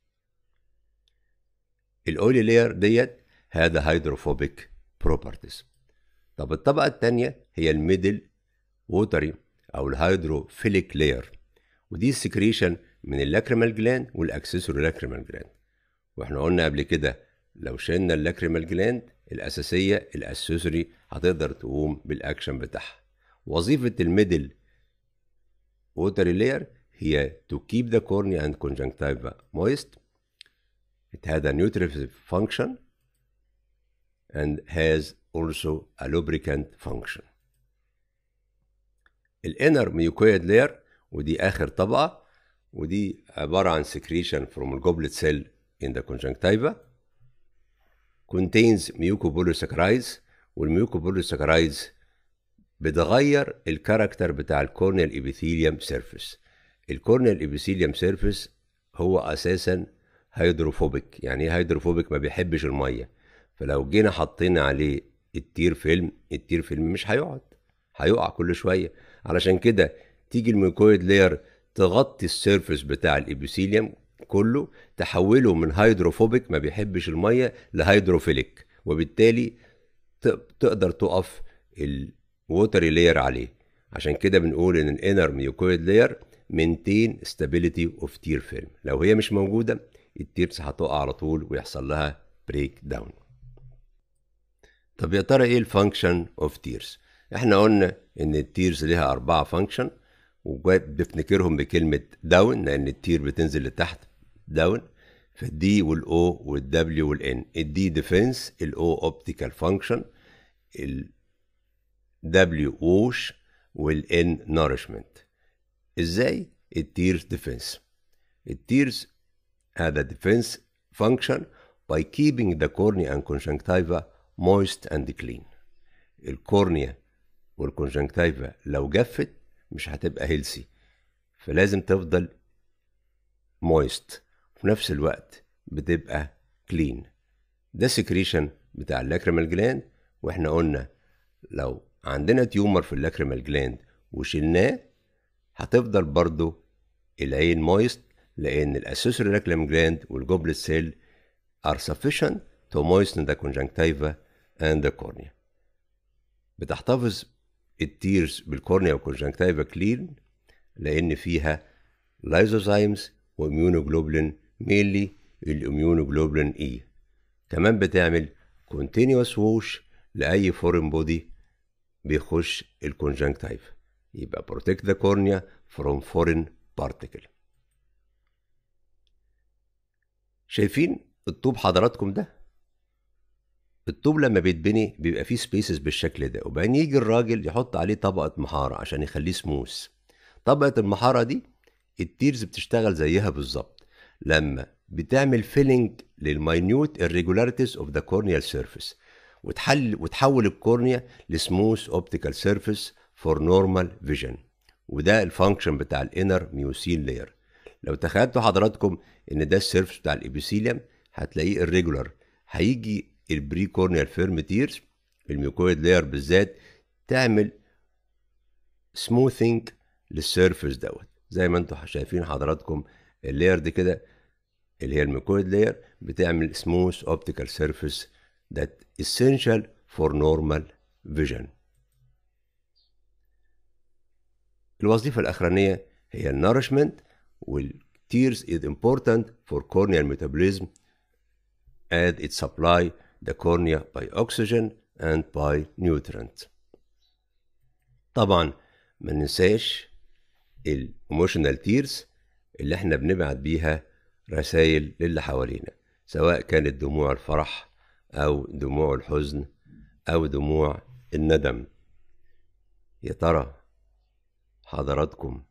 الاويل لاير ديت هذا هيدروفوبيك بروبرتيز طب الطبقه الثانيه هي الميدل ووتري او الهيدروفيليك لاير ودي السكريشن من اللاكريمال جلاند والاكسسوري لاكريمال جلاند واحنا قلنا قبل كده لو شلنا اللاكريمال جلاند الاساسيه الاسسوري هتقدر تقوم بالاكشن بتاعها وظيفه الميدل ووتري لاير هي to keep the cornea and conjunctiva moist it has a nutritive function and has also a lubricant function الانر ميوكويد لاير ودي اخر طبقه ودي عباره عن secretion from الجوبلت cell in the conjunctiva contains mucopolysaccharides والmucopolysaccharides بتغير الكاركتر بتاع الكورنيال ابيثيليوم سيرفيس الكورنيال ابيثيليوم سيرفيس هو اساسا هيدروفوبيك يعني ايه هيدروفوبيك ما بيحبش الميه فلو جينا حطينا عليه التير فيلم التير فيلم مش هيقعد هيقع كل شويه علشان كده تيجي الميكويد لاير تغطي السيرفس بتاع الابيثيليوم كله تحوله من هيدروفوبيك ما بيحبش الميه لهيدروفيليك وبالتالي تقدر تقف الووتري لاير عليه عشان كده بنقول ان الانر ميوكويد لاير مينتين ستابيليتي اوف تير فيلم لو هي مش موجوده التيرز هتقع على طول ويحصل لها بريك داون طب يا ترى ايه الفانكشن اوف تيرز احنا قلنا ان التيرز ليها اربعه فانكشن وبنفتكرهم بكلمة داون لأن التير بتنزل لتحت داون فالدي والاو والدبليو والان الدي ديفنس الاو اوبتيكال فانكشن الدبليو ووش والان نارشمنت ازاي التيرز ديفنس التيرز هذا ديفنس فانكشن by keeping the cornea and conjunctiva moist and clean الكورنيا والكونجنكتيفا لو جفت مش هتبقى هيلسي فلازم تفضل مويست وفي نفس الوقت بتبقى كلين ده سكريشن بتاع اللاكريمال جلاند واحنا قلنا لو عندنا تيومر في اللاكريمال جلاند وشلناه هتفضل برضو العين مويست لان الاسوسوري لاكريمال جلاند والجوبلت سيل are sufficient to moisten the conjunctiva and the cornea بتحتفظ التيرز بالكورنيا والكونجنكتيفا كلين لان فيها لايزوزايمز واميونوجلوبولين مينلي الاميونوجلوبولين اي كمان بتعمل كونتينيوس ووش لاي فورين بودي بيخش الكونجنكتيفا يبقى بروتكت ذا كورنيا فروم فورين بارتيكل شايفين الطوب حضراتكم ده الطوب لما بيتبني بيبقى فيه سبيسز بالشكل ده وبعدين يجي الراجل يحط عليه طبقة محارة عشان يخليه سموث طبقة المحارة دي التيرز بتشتغل زيها بالظبط لما بتعمل فيلينج للماينيوت irregularities اوف ذا كورنيال سيرفيس وتحل وتحول الكورنيا لسموث اوبتيكال سيرفيس فور نورمال فيجن وده الفانكشن بتاع الانر ميوسين لاير لو تخيلتوا حضراتكم ان ده السيرفيس بتاع الابيثيليوم هتلاقيه irregular هيجي البري كورنيال فيرم تيرز الميوكويد لاير بالذات تعمل سموثينج للسيرفيس دوت زي ما انتم شايفين حضراتكم اللاير دي كده اللي هي الميوكويد لاير بتعمل سموث اوبتيكال سيرفيس that essential for normal vision الوظيفة الأخرانية هي النورشمنت والتيرز is important for corneal metabolism and it supply the cornea by oxygen and by nutrient طبعا ما ننساش الايموشنال تيرز اللي احنا بنبعت بيها رسائل للي حوالينا سواء كانت دموع الفرح او دموع الحزن او دموع الندم يا ترى حضراتكم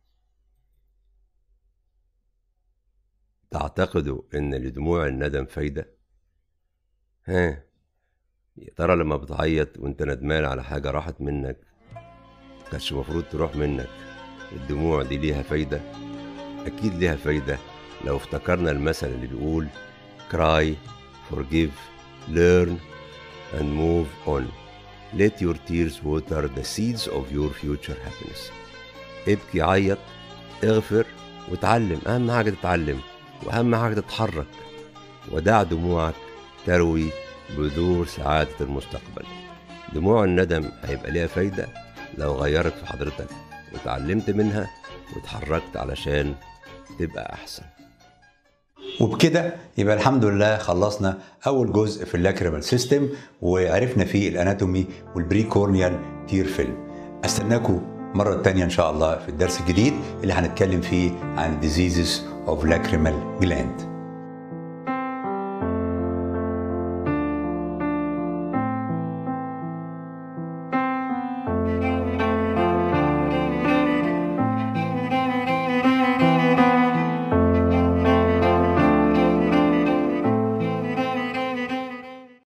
تعتقدوا ان لدموع الندم فايدة ها يا ترى لما بتعيط وانت ندمان على حاجة راحت منك كانش المفروض تروح منك الدموع دي ليها فايدة أكيد ليها فايدة لو افتكرنا المثل اللي بيقول cry forgive learn and move on let your tears water the seeds of your future happiness ابكي عيط اغفر وتعلم أهم حاجة تتعلم وأهم حاجة تتحرك ودع دموعك تروي بذور سعادة المستقبل دموع الندم هيبقى ليها فايدة لو غيرت في حضرتك وتعلمت منها واتحركت علشان تبقى أحسن وبكده يبقى الحمد لله خلصنا اول جزء في اللاكريمال سيستم وعرفنا فيه الاناتومي والبري كورنيال تير فيلم استناكم مرة تانية إن شاء الله في الدرس الجديد اللي هنتكلم فيه عن diseases of lacrimal gland